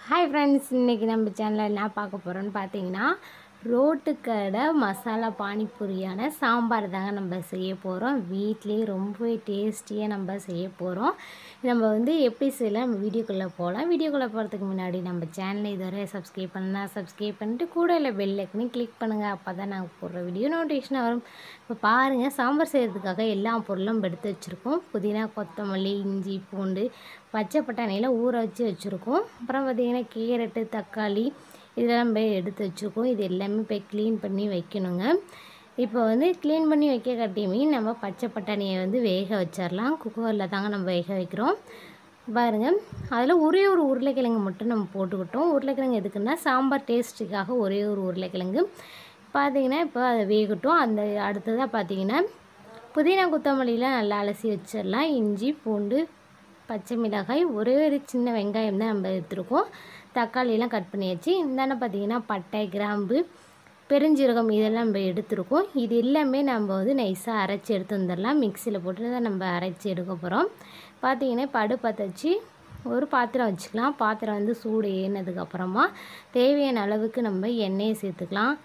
hi friends இன்றைக்கி நம்ம சேனலில் என்ன பார்க்க போகிறோம்னு பார்த்தீங்கன்னா ரோட்டுக்கடை மசாலா பானிபூரியான சாம்பார் தாங்க நம்ம செய்ய போகிறோம் வீட்லேயே ரொம்பவே டேஸ்டியாக நம்ம செய்ய போகிறோம் நம்ம வந்து எப்படி செய்யலாம் நம்ம வீடியோக்குள்ளே போகலாம் வீடியோக்குள்ளே போகிறதுக்கு முன்னாடி நம்ம சேனலை இதுவரை சப்ஸ்கிரைப் பண்ணால் சப்ஸ்கிரைப் பண்ணிட்டு கூட இல்லை பெல் ஐக்கனே கிளிக் பண்ணுங்கள் அப்போ தான் நாங்கள் போடுற வீடியோ நோட்டிஃபிகேஷன் வரும் இப்போ பாருங்கள் சாம்பார் செய்கிறதுக்காக எல்லா பொருளும் எடுத்து வச்சுருக்கோம் புதினா கொத்தமல்லி இஞ்சி பூண்டு பச்சை பட்டாணியில் ஊற வச்சு வச்சுருக்கோம் அப்புறம் பார்த்திங்கன்னா கேரட்டு தக்காளி இதெல்லாம் போய் எடுத்து வச்சுருக்கோம் இது எல்லாமே போய் க்ளீன் பண்ணி வைக்கணுங்க இப்போ வந்து க்ளீன் பண்ணி வைக்க கட்டியுமே நம்ம பச்சை பட்டாணியை வந்து வேக வச்சிடலாம் குக்கரில் தாங்க நம்ம வேக வைக்கிறோம் பாருங்கள் அதில் ஒரே ஒரு உருளைக்கிழங்கு மட்டும் நம்ம போட்டுக்கிட்டோம் உருளைக்கிழங்கு எதுக்குன்னா சாம்பார் டேஸ்ட்டுக்காக ஒரே ஒரு உருளைக்கிழங்கு பார்த்தீங்கன்னா இப்போ அதை வேகட்டும் அந்த அடுத்ததாக பார்த்தீங்கன்னா புதினா கொத்தமல்லியில் நல்லா அலசி வச்சிடலாம் இஞ்சி பூண்டு பச்சை மிளகாய் ஒரே ஒரு சின்ன வெங்காயம் தான் நம்ம எடுத்துருக்கோம் தக்காளியெல்லாம் கட் பண்ணியாச்சு இந்தாண்ட பார்த்தீங்கன்னா பட்டை கிராம்பு பெருஞ்சீரகம் இதெல்லாம் நம்ம எடுத்துருக்கோம் இது எல்லாமே நம்ம வந்து நைஸாக அரைச்சி எடுத்து வந்துடலாம் மிக்சியில் போட்டு தான் நம்ம அரைச்சி எடுக்க போகிறோம் பார்த்தீங்கன்னா இப்போ அடுப்பத்தை வச்சு ஒரு பாத்திரம் வச்சுக்கலாம் பாத்திரம் வந்து சூடு ஏறினதுக்கப்புறமா தேவையான அளவுக்கு நம்ம எண்ணெயை சேர்த்துக்கலாம்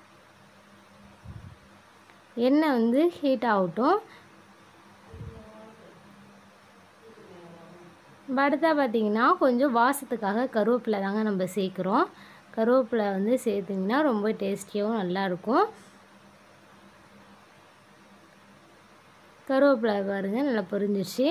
எண்ணெய் வந்து ஹீட் ஆகட்டும் அடுத்தா பார்த்தீங்கன்னா கொஞ்சம் வாசத்துக்காக கருவேப்பிலை தாங்க நம்ம சேர்க்குறோம் கருவேப்பிலை வந்து சேர்த்திங்கன்னா ரொம்ப டேஸ்டியாகவும் நல்லாயிருக்கும் கருவேப்பிலை பாருங்கள் நல்லா பொரிஞ்சிருச்சு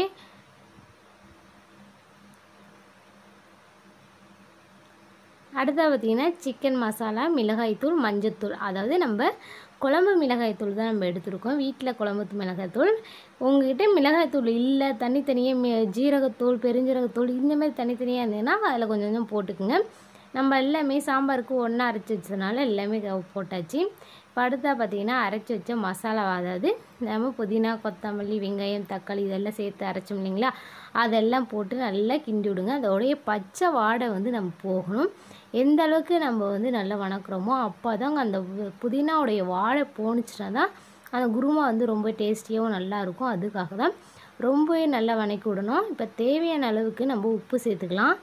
அடுத்தா பார்த்திங்கன்னா சிக்கன் மசாலா மிளகாய்த்தூள் மஞ்சத்தூள் அதாவது நம்ம குழம்பு மிளகாய்த்தூள் தான் நம்ம எடுத்துருக்கோம் வீட்டில் குழம்பு மிளகாய்த்தூள் உங்ககிட்ட மிளகாய்த்தூள் இல்லை தனித்தனியாக மி ஜீரகத்தூள் பெருஞ்சீரகத்தூள் இந்த மாதிரி தனித்தனியாக இருந்ததுன்னா அதில் கொஞ்சம் கொஞ்சம் போட்டுக்குங்க நம்ம எல்லாமே சாம்பாருக்கு ஒன்றா அரைச்சி வச்சதுனால எல்லாமே போட்டாச்சு இப்போ அடுத்தா பார்த்திங்கன்னா அரைச்சி வச்ச மசாலா அதாவது நம்ம புதினா கொத்தமல்லி வெங்காயம் தக்காளி இதெல்லாம் சேர்த்து அரைச்சோம் இல்லைங்களா அதெல்லாம் போட்டு நல்லா கிண்டி விடுங்க அதோடைய பச்சை வாடை வந்து நம்ம போகணும் எந்த அளவுக்கு நம்ம வந்து நல்லா வணக்குறோமோ அப்போ தாங்க அந்த புதினாவுடைய வாழை போணுச்சுன்னா தான் அந்த குருமா வந்து ரொம்ப டேஸ்டியாகவும் நல்லாயிருக்கும் அதுக்காக தான் ரொம்பவே நல்லா வணக்கி விடணும் இப்போ தேவையான அளவுக்கு நம்ம உப்பு சேர்த்துக்கலாம்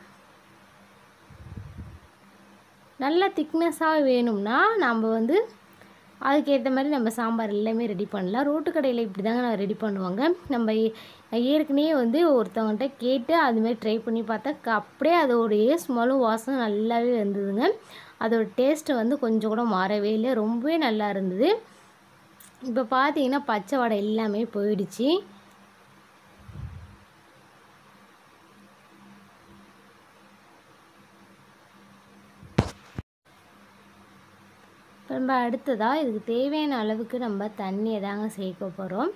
நல்லா திக்னஸாக வேணும்னா நம்ம வந்து அதுக்கேற்ற மாதிரி நம்ம சாம்பார் எல்லாமே ரெடி பண்ணலாம் ரோட்டு கடையில் இப்படி தாங்க நான் ரெடி பண்ணுவாங்க நம்ம ஏற்கனவே வந்து ஒருத்தவங்கள்ட்ட கேட்டு அதுமாரி ட்ரை பண்ணி பார்த்தா அப்படியே அதோடைய ஸ்மெல்லும் வாசம் நல்லாவே வந்ததுங்க அதோட டேஸ்ட்டு வந்து கொஞ்சம் கூட மாறவே இல்லை ரொம்பவே நல்லா இருந்தது இப்போ பார்த்தீங்கன்னா பச்சை வடை எல்லாமே போயிடுச்சு இப்போ நம்ம அடுத்ததாக இதுக்கு தேவையான அளவுக்கு நம்ம தண்ணியை தாங்க சேர்க்க போகிறோம்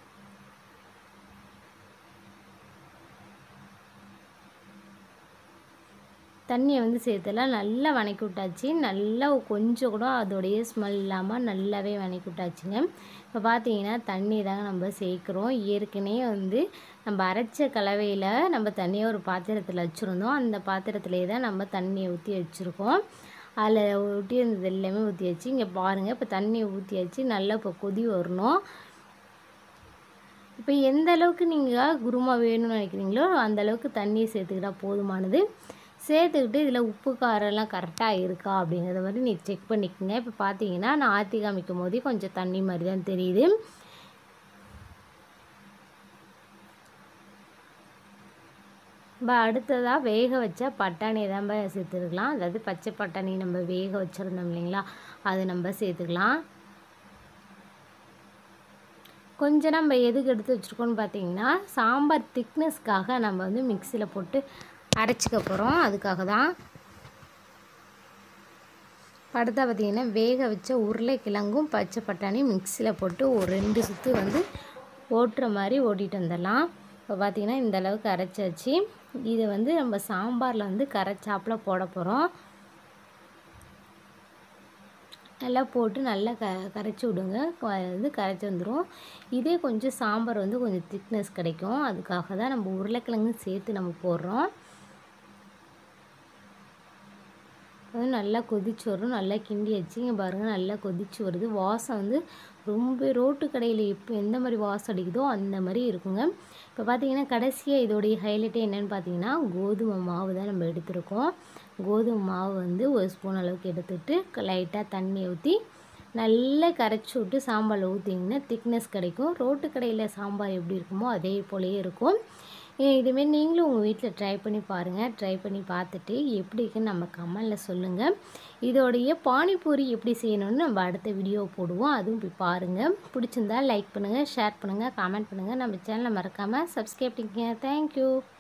தண்ணியை வந்து சேர்த்துலாம் நல்லா வணக்கி விட்டாச்சு நல்லா கொஞ்சம் கூட அதோடைய ஸ்மெல் இல்லாமல் நல்லாவே வணக்கி விட்டாச்சுங்க இப்போ பார்த்தீங்கன்னா தண்ணி தாங்க நம்ம சேர்க்குறோம் ஏற்கனவே வந்து நம்ம அரைச்ச கலவையில் நம்ம தண்ணியை ஒரு பாத்திரத்தில் வச்சுருந்தோம் அந்த பாத்திரத்துலேயே தான் நம்ம தண்ணியை ஊற்றி வச்சுருக்கோம் அதில் ஊற்றி இருந்தது எல்லாமே ஊற்றியாச்சு இங்கே பாருங்கள் இப்போ தண்ணியை ஊற்றியாச்சு நல்லா இப்போ கொதி வரணும் இப்போ எந்த அளவுக்கு நீங்கள் குருமா வேணும்னு நினைக்கிறீங்களோ அந்த அளவுக்கு தண்ணியை சேர்த்துக்கிட்டா போதுமானது சேர்த்துக்கிட்டு இதில் உப்பு காரெல்லாம் கரெக்டாக இருக்கா அப்படிங்கிறத மாதிரி நீ செக் பண்ணிக்கோங்க இப்போ பார்த்தீங்கன்னா நான் ஆற்றி காமிக்கும் போதே கொஞ்சம் தண்ணி மாதிரி தான் தெரியுது நம்ம அடுத்ததாக வேக வச்ச பட்டாணியை தான் சேர்த்துருக்கலாம் அதாவது பச்சை பட்டாணி நம்ம வேக வச்சுருந்தோம் இல்லைங்களா அது நம்ம சேர்த்துக்கலாம் கொஞ்சம் நம்ம எதுக்கு எடுத்து வச்சுருக்கோன்னு பார்த்தீங்கன்னா சாம்பார் திக்னஸ்க்காக நம்ம வந்து மிக்சியில் போட்டு அரைச்சிக்க போகிறோம் அதுக்காக தான் அடுத்தா பார்த்திங்கன்னா வேக வச்ச உருளைக்கிழங்கும் பச்சை பட்டாணி மிக்சியில் போட்டு ஒரு ரெண்டு சுற்று வந்து ஓட்டுற மாதிரி ஓட்டிகிட்டு வந்துடலாம் இப்போ பார்த்திங்கன்னா இந்த அளவுக்கு அரைச்சாச்சு இதை வந்து நம்ம சாம்பாரில் வந்து கரைச்சாப்பில் போட போகிறோம் நல்லா போட்டு நல்லா க கரைச்சி விடுங்க வந்து கரைச்சி வந்துடும் இதே கொஞ்சம் சாம்பார் வந்து கொஞ்சம் திக்னஸ் கிடைக்கும் அதுக்காக தான் நம்ம உருளைக்கிழங்கு சேர்த்து நம்ம போடுறோம் அது டைம் நல்லா கொதிச்சு வரும் நல்லா கிண்டி வச்சு இங்கே பாருங்கள் நல்லா கொதிச்சு வருது வாசம் வந்து ரொம்ப ரோட்டு கடையில் எப்போ எந்த மாதிரி வாசம் அடிக்குதோ அந்த மாதிரி இருக்குங்க இப்போ பார்த்தீங்கன்னா கடைசியாக இதோடைய ஹைலைட்டே என்னென்னு பார்த்தீங்கன்னா கோதுமை மாவு தான் நம்ம எடுத்திருக்கோம் கோதுமை மாவு வந்து ஒரு ஸ்பூன் அளவுக்கு எடுத்துட்டு லைட்டாக தண்ணி ஊற்றி நல்லா கரைச்சி விட்டு சாம்பாரில் ஊற்றிங்கன்னா திக்னஸ் கிடைக்கும் ரோட்டு கடையில் சாம்பார் எப்படி இருக்குமோ அதே போலயே இருக்கும் இதுமாரி நீங்களும் உங்கள் வீட்டில் ட்ரை பண்ணி பாருங்கள் ட்ரை பண்ணி பார்த்துட்டு எப்படி இருக்குன்னு நம்ம கமெண்டில் சொல்லுங்கள் இதோடைய பானிபூரி எப்படி செய்யணும்னு நம்ம அடுத்த வீடியோ போடுவோம் அதுவும் போய் பாருங்கள் பிடிச்சிருந்தா லைக் பண்ணுங்கள் ஷேர் பண்ணுங்கள் கமெண்ட் பண்ணுங்கள் நம்ம சேனலை மறக்காமல் சப்ஸ்கிரைப் பண்ணிக்கங்க தேங்க்யூ